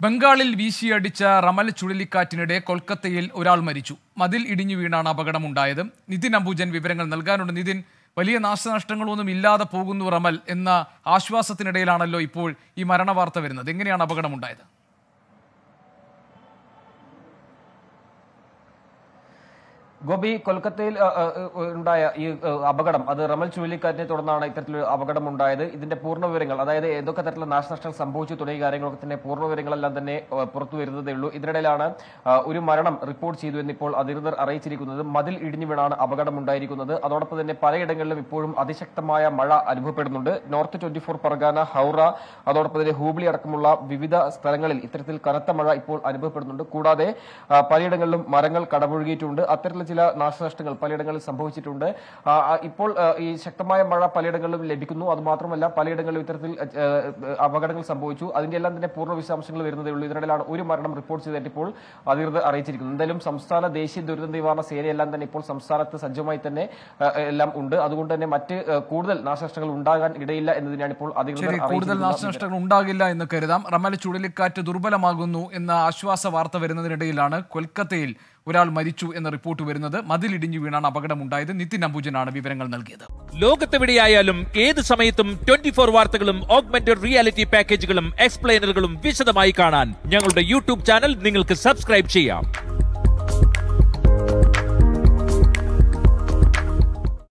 ബംഗാളിൽ വീശിയടിച്ച റമൽ ചുഴലിക്കാറ്റിനിടെ കൊൽക്കത്തയിൽ ഒരാൾ മരിച്ചു മതിൽ ഇടിഞ്ഞു വീണാണ് അപകടമുണ്ടായത് നിതിൻ അംബുജൻ വിവരങ്ങൾ നൽകാനുണ്ട് നിതിൻ വലിയ നാശനഷ്ടങ്ങളൊന്നും ഇല്ലാതെ പോകുന്നു റമൽ എന്ന ആശ്വാസത്തിനിടയിലാണല്ലോ ഇപ്പോൾ ഈ മരണവാർത്ത വരുന്നത് എങ്ങനെയാണ് അപകടമുണ്ടായത് ഗോപി കൊൽക്കത്തയിൽ അ, അ, ഉണ്ടായ ഈ അ, അപകടം അത് റമൽ ചുഴലിക്കാറ്റിനെ തുടർന്നാണ് ഇത്തരത്തിലൊരു അപകടം ഉണ്ടായത് ഇതിന്റെ പൂർണ്ണ വിവരങ്ങൾ അതായത് ഏതൊക്കെ തരത്തിലുള്ള നാശനഷ്ടം സംഭവിച്ചു തുടങ്ങിയ കാര്യങ്ങളൊക്കെ തന്നെ പൂർണ്ണ വിവരങ്ങളെല്ലാം തന്നെ അ, പുറത്തു വരുന്നതേ ഉള്ളൂ ഇതിനിടയിലാണ് അ, ഒരു മരണം റിപ്പോർട്ട് ചെയ്തു എന്നിപ്പോൾ അധികൃതർ അറിയിച്ചിരിക്കുന്നത് മതിൽ ഇടിഞ്ഞു വീണാണ് അപകടം ഉണ്ടായിരിക്കുന്നത് അതോടൊപ്പം തന്നെ പലയിടങ്ങളിലും ഇപ്പോഴും അതിശക്തമായ മഴ അനുഭവപ്പെടുന്നുണ്ട് north twenty four Pargana Howrah അതോടൊപ്പം തന്നെ ഹൂബ്ലി അടക്കമുള്ള വിവിധ സ്ഥലങ്ങളിൽ ഇത്തരത്തിൽ കനത്ത മഴ ഇപ്പോൾ അനുഭവപ്പെടുന്നുണ്ട് കൂടാതെ ആ, പലയിടങ്ങളിലും മരങ്ങൾ കടപുഴകിയിട്ടുണ്ട് അത്തരത്തിലുള്ള ചില നാശനഷ്ടങ്ങൾ പലയിടങ്ങളിൽ സംഭവിച്ചിട്ടുണ്ട് ആ, ആ, ഇപ്പോൾ ആ, ഈ ശക്തമായ മഴ പലയിടങ്ങളിലും ലഭിക്കുന്നു അത് മാത്രമല്ല പലയിടങ്ങളിലും ഇത്തരത്തിൽ ആ, അപകടങ്ങൾ സംഭവിച്ചു അതിന്റെ എല്ലാം തന്നെ പൂർണ്ണ വിശദാംശങ്ങൾ വരുന്നതേ ഉള്ളൂ ഇതിനിടയിലാണ് ഒരു മരണം റിപ്പോർട്ട് ചെയ്തിട്ട് ഇപ്പോൾ അധികൃതർ അറിയിച്ചിരിക്കുന്നത് എന്തായാലും സംസ്ഥാന ദേശീയ ദുരന്ത നിവാരണ സേനയെല്ലാം തന്നെ ഇപ്പോൾ സംസ്ഥാനത്ത് സജ്ജമായി തന്നെ ആ, എല്ലാം ഉണ്ട് അതുകൊണ്ട് തന്നെ മറ്റ് ആ, കൂടുതൽ നാശനഷ്ടങ്ങൾ ഉണ്ടാകാൻ ഇടയില്ല എന്നതിനാണ് ഇപ്പോൾ അധികൃതർ ശരി കൂടുതൽ അറിയിച്ചിരിക്കുന്ന നാശനഷ്ടങ്ങൾ ഉണ്ടാകില്ല എന്ന് കരുതാം റമൽ ചുഴലിക്കാറ്റ് ദുർബലമാകുന്നു എന്ന ആശ്വാസ വാർത്ത വരുന്നതിനിടയിലാണ് കൊൽക്കത്തയിൽ ഒരാൾ മരിച്ചു എന്ന റിപ്പോർട്ട് വരുന്നത് മതിലിടിഞ്ഞു വീണാണ് അപകടമുണ്ടായത് നിതിൻ അംബുജനാണ് വിവരങ്ങൾ നൽകിയത് ലോകത്തെവിടെയായാലും ഏത് സമയത്തും ട്വന്റി ഫോർ വാർത്തകളും ഓഗ്മെന്റഡ് റിയാലിറ്റി പാക്കേജുകളും എക്സ്പ്ലെയിനറുകളും വിശദമായി കാണാൻ ഞങ്ങളുടെ യൂട്യൂബ് ചാനൽ നിങ്ങൾക്ക് സബ്സ്ക്രൈബ് ചെയ്യാം